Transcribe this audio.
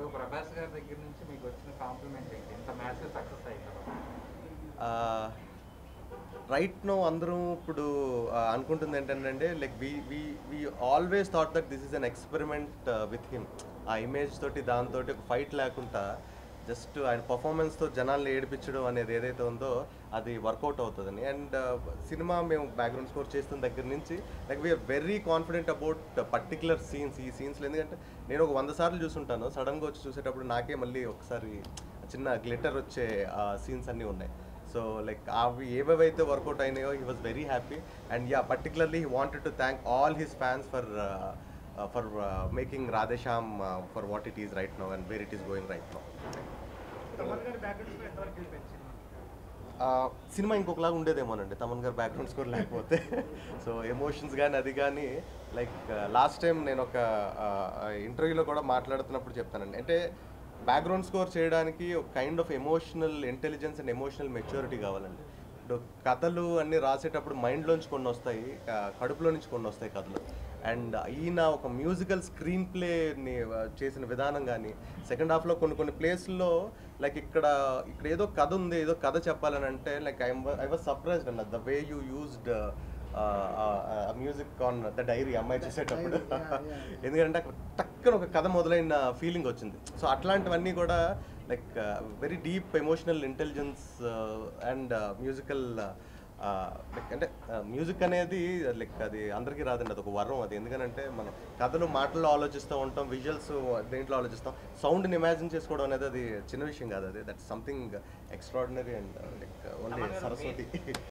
so Prabhas గారి దగ్గర నుంచి మీకు వచ్చిన కాంప్లిమెంట్ ఏంటి ఇంత మ్యాచ్ సక్సెస్ అయిన రైట్ నో అందరం ఇప్పుడు ఆ, అనుకుంటుంది ఏంటంటే like we we we always thought that this is an experiment with him ఆ ఇమేజ్ తోటి దాంతో ఒక ఫైట్ లేకుండా జస్ట్ ఆయన పర్ఫార్మెన్స్తో జనాల్ని ఏడిపించడం అనేది ఏదైతే ఉందో అది వర్కౌట్ అవుతుందని అండ్ సినిమా మేము బ్యాక్గ్రౌండ్ స్కోర్ చేస్తున్న దగ్గర నుంచి like we're very confident about particular scenes ఈ సీన్స్లో ఎందుకంటే నేను ఒక వంద సార్లు చూసుంటాను సడన్గా వచ్చి చూసేటప్పుడు నాకే మళ్ళీ ఒకసారి చిన్న గ్లిటర్ వచ్చే సీన్స్ అన్నీ ఉన్నాయి సో లైక్ అవి ఏవేవైతే వర్కౌట్ అయినాయో he was very happy and yeah particularly he wanted to thank all his fans for for making Radhe Shyam for what it is right now and where it is going right now cinema ఇంకొకలాగా ఉండేదేమోనండి Thaman garu background score లేకపోతే so emotions కానీ అది కానీ like last time నేను ఒక ఇంటర్వ్యూలో కూడా మాట్లాడుతున్నప్పుడు చెప్తానండి అంటే బ్యాక్గ్రౌండ్ స్కోర్ చేయడానికి ఒక kind of emotional intelligence and emotional maturity కావాలండి ఇప్పుడు కథలు అన్నీ రాసేటప్పుడు మైండ్లోంచి కొన్ని వస్తాయి క- కడుపులో నుంచి కొన్ని వస్తాయి కథలు అండ్ ఈయన ఒక మ్యూజికల్ స్క్రీన్ ప్లేని చేసిన విధానం కానీ సెకండ్ హాఫ్లో కొన్ని కొన్ని ప్లేస్లో లైక్ ఇక్కడ ఇక్కడ ఏదో కథ ఉంది ఏదో కథ చెప్పాలని అంటే like I I was surprised అన్న the way you used music on the diary అమ్మాయి చేసేటప్పుడు ఎందుకంటే అక్కడ టక్కన ఒక కథ మొదలైన ఫీలింగ్ వచ్చింది సో అట్లాంటివన్నీ కూడా like very deep emotional intelligence and musical like అంటే మ్యూజిక్ అనేది లైక్ అది అందరికీ రాదండి అది ఒక వరం అది ఎందుకంటే మనం కథలు మాటల్లో ఆలోచిస్తూ ఉంటాం విజువల్స్ దేంట్లో ఆలోచిస్తాం సౌండ్ని ఇమాజిన్ చేసుకోవడం అనేది అది చిన్న విషయం కాదు అది that something extraordinary and like only Saraswati